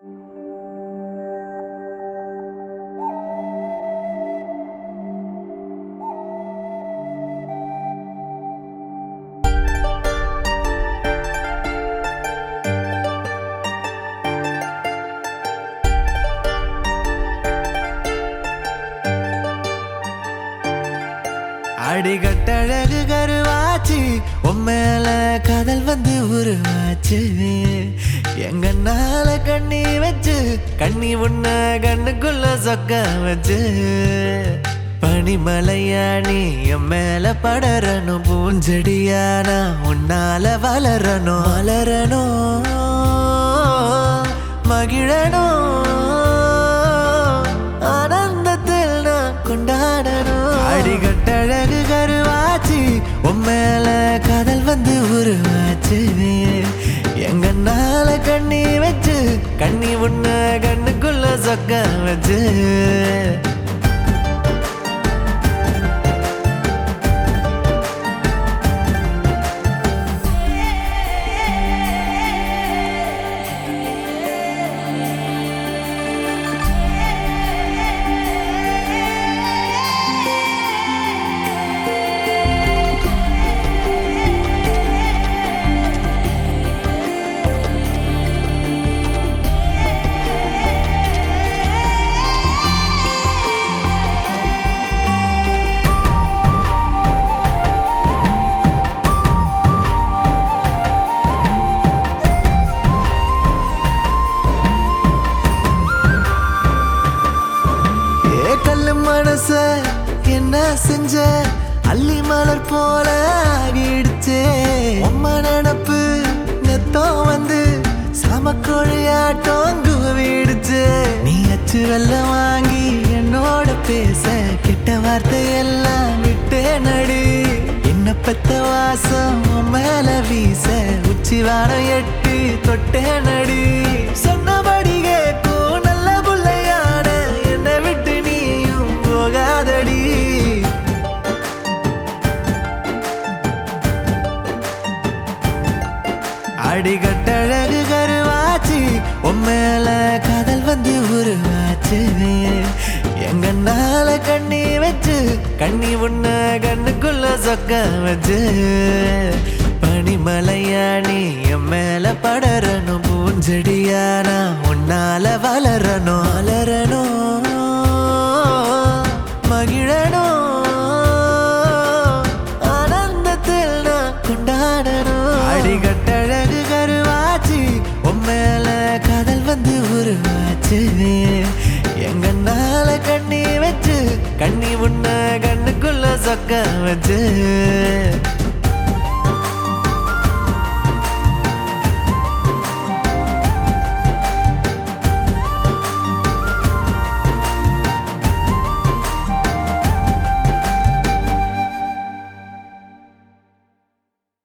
அடிகட்டழகு கருவாச்சு உம்மேல காதல் வந்து உருவாச்சு எங்கனால கண்ணி வச்சு கண்ணி உன்ன கண்ணுக்குள்ள சொக்க வச்சு பனிமலையா நீ என் மேல படரணும் பூஞ்செடியானா உன்னால வளரணும் வளரணும் மகிழணும் ஆனந்தத்தில் நான் கொண்டாடணும் அடிகட்டழகு கருவாச்சு உம்மேல காதல் வந்து உருவாச்சு எங்கனால கண்ணி வச்சு கண்ணி உன்ன கண்ணுக்குள்ள சொக்க வச்சு ஏ கல்லு மனச என்ன செஞ்ச அள்ளி மலர் போல ஆகிடுச்சே உம்ம நினப்பு நெத்தம் வந்து சமக்கொழியாட்டம் குவிடுச்சு நீ அச்சு வெள்ளம் வாங்கி என்னோட பேச கெட்ட வார்த்தை எல்லாம் விட்டே நடி என்ன பெத்த வாசம் உன் மேல வீச உச்சி வாரம் எட்டி தொட்டே நடி சொன்னபடி கேட்கும் நல்ல புள்ளையான என்னை விட்டு நீயும் போகாதடி அடிகட்டழகு கருவாச்சு உம்மேல காதல் வந்து உருவாச்சு எங்கனால கண்ணி வச்சு கண்ணி உன்ன கண்ணுக்குள்ள சொக்க வச்சு பனிமலையா நீ என் மேல படரணும் பூஞ்செடியானா உன்னால வளரணும் வளரணும் மகிழணும் ஆனந்தத்தில் நான் கொண்டாடணும் அடிகட்டழகு கருவாச்சு உம்மேல காதல் வந்து உருவாச்சு எங்கனால கண்ணி வச்சு கண்ணி உன்ன கண்ணுக்குள்ள சொக்க வச்சு